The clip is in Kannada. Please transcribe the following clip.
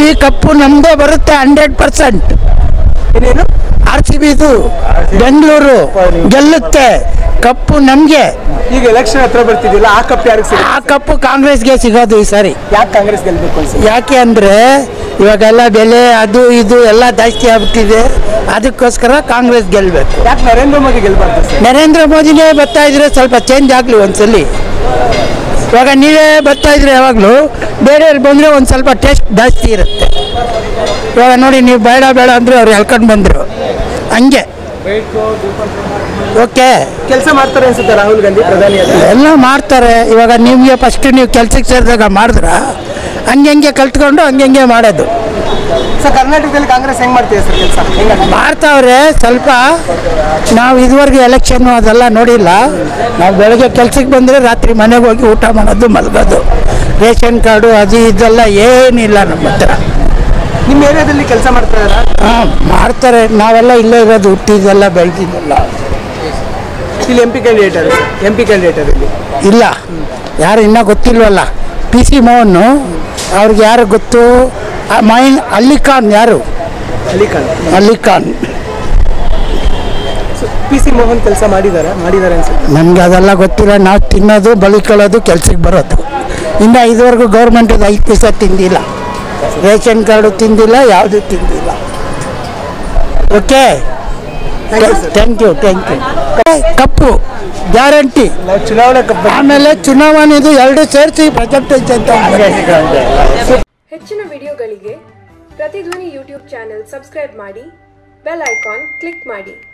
ಬಿ ಕಪ್ಪು ನಮ್ಮದೇ ಬರುತ್ತೆ ಹಂಡ್ರೆಡ್ ಪರ್ಸೆಂಟ್ ಏನೇನು ಆರ್ ಸಿ ಬಿದು ಬೆಂಗಳೂರು ಗೆಲ್ಲುತ್ತೆ ಕಪ್ಪು ನಮಗೆ ಈಗ ಎಲೆಕ್ಷನ್ ಹತ್ರ ಬರ್ತಿದ್ದಿಲ್ಲ ಆ ಕಪ್ ಯಾರಿಗೆ ಸಿಗುತ್ತೆ ಆ ಕಪ್ಪು ಕಾಂಗ್ರೆಸ್ಗೆ ಸಿಗೋದು ಈ ಸಾರಿ ಯಾಕೆ ಕಾಂಗ್ರೆಸ್ ಗೆಲ್ಬೇಕು ಅನ್ಸುತ್ತೆ ಯಾಕೆ ಅಂದರೆ ಇವಾಗೆಲ್ಲ ಬೆಲೆ ಅದು ಇದು ಎಲ್ಲ ಜಾಸ್ತಿ ಆಗ್ಬಿಟ್ಟಿದೆ ಅದಕ್ಕೋಸ್ಕರ ಕಾಂಗ್ರೆಸ್ ಗೆಲ್ಲಬೇಕು ಯಾಕೆ ನರೇಂದ್ರ ಮೋದಿ ಗೆಲ್ಬಾರ್ದು ಸರ್ ನರೇಂದ್ರ ಮೋದಿನೇ ಬರ್ತಾ ಇದ್ರೆ ಸ್ವಲ್ಪ ಚೇಂಜ್ ಆಗಲಿ ಒಂದ್ಸಲಿ ಇವಾಗ ನೀವೇ ಬರ್ತಾ ಇದ್ರೆ ಯಾವಾಗಲೂ ಬೇರೆಯವ್ರು ಬಂದರೆ ಒಂದು ಸ್ವಲ್ಪ ಟೇಸ್ಟ್ ಜಾಸ್ತಿ ಇರುತ್ತೆ ಇವಾಗ ನೋಡಿ ನೀವು ಬೇಡ ಬೇಡ ಅಂದರೆ ಅವ್ರು ಎಳ್ಕೊಂಡು ಬಂದರು ಹಂಗೆ ಓಕೆ ಕೆಲಸ ಮಾಡ್ತಾರೆ ಅನ್ಸುತ್ತೆ ರಾಹುಲ್ ಗಾಂಧಿ ಪ್ರಧಾನಿ ಆದ್ರೆ ಎಲ್ಲ ಮಾಡ್ತಾರೆ ಇವಾಗ ನಿಮಗೆ ಫಸ್ಟ್ ನೀವು ಕೆಲ್ಸಕ್ಕೆ ಸೇರಿದಾಗ ಮಾಡಿದ್ರ ಹಂಗೆ ಹಂಗೆ ಕಲ್ತ್ಕೊಂಡು ಹಂಗೆ ಹಂಗೆ ಮಾಡೋದು ಸರ್ ಕರ್ನಾಟಕದಲ್ಲಿ ಕಾಂಗ್ರೆಸ್ ಹೆಂಗ್ ಮಾಡ್ತಿದೆ ಸರ್ ಕೆಲಸ ಹೆಂಗ ಮಾಡ್ತಾವ್ರೆ ಸ್ವಲ್ಪ ನಾವು ಇದುವರೆಗೆ ಎಲೆಕ್ಷನ್ನು ಅದೆಲ್ಲ ನೋಡಿಲ್ಲ ನಾವು ಬೆಳಗ್ಗೆ ಕೆಲ್ಸಕ್ಕೆ ಬಂದರೆ ರಾತ್ರಿ ಮನೆಗೆ ಹೋಗಿ ಊಟ ಮಾಡೋದು ಮಲಗೋದು ರೇಷನ್ ಕಾರ್ಡು ಅದು ಇದೆಲ್ಲ ಏನಿಲ್ಲ ನಮ್ಮ ಹತ್ರ ನಿಮ್ಮ ಏರಿಯಾದಲ್ಲಿ ಕೆಲಸ ಮಾಡ್ತಾ ಇದಾರಾ ಹಾಂ ಮಾಡ್ತಾರೆ ನಾವೆಲ್ಲ ಇಲ್ಲೇ ಇರೋದು ಹುಟ್ಟಿದ್ದೆಲ್ಲ ಬೆಳೆದಿದ್ದೆಲ್ಲ ಇಲ್ಲಿ ಎಂ ಪಿ ಕ್ಯಾಂಡಿಡೇಟ್ ಅದ ಎಂ ಪಿ ಕ್ಯಾಂಡಿಡೇಟ್ ಅದ ಇಲ್ಲಿ ಇಲ್ಲ ಯಾರು ಇನ್ನೂ ಗೊತ್ತಿಲ್ವಲ್ಲ ಪಿ ಸಿ ಮೋಹನ್ನು ಅವ್ರಿಗೆ ಯಾರು ಗೊತ್ತು ಆ ಮೈನ್ ಅಲಿ ಖಾನ್ ಯಾರು ಅಲಿ ಖಾನ್ ಅಲಿ ಖಾನ್ ಪಿ ಸಿ ಮೋಹನ್ ಕೆಲಸ ಮಾಡಿದಾರ ಮಾಡಿದಾರೆ ಅನ್ಸುತ್ತೆ ನಮ್ಗೆ ಅದೆಲ್ಲ ಗೊತ್ತಿಲ್ಲ ನಾವು ತಿನ್ನೋದು ಬಳಿಕೊಳ್ಳೋದು ಕೆಲ್ಸಕ್ಕೆ ಬರೋದು ಇನ್ನು ಇದುವರೆಗೂ ಗೌರ್ಮೆಂಟದು ಐದು ಪೈಸೆ ತಿಂದಿಲ್ಲ ರೇಷನ್ ಕಾರ್ಡು ತಿಂದಿಲ್ಲ ಯಾವುದು ತಿಂದಿಲ್ಲ okay Thank you, sir. Thank you thank you ಕಪ್ಪು ಗ್ಯಾರಂಟಿ ನಾವು ಚುನಾವಣೆ ಕಪ್ಪ ಆಮೇಲೆ ಚುನಾವಣೆದು ಎರಡು ಸೇರಿಸಿ ಪ್ರಜೆಕ್ಟ್ ಅಂತ ಹೆಚ್ಚಿನ ವಿಡಿಯೋಗಳಿಗೆ ಪ್ರತಿಧ್ವನಿ ಯೂಟ್ಯೂಬ್ ಚಾನೆಲ್ ಸಬ್ಸ್ಕ್ರೈಬ್ ಮಾಡಿ ಬೆಲ್ ಐಕಾನ್ ಕ್ಲಿಕ್ ಮಾಡಿ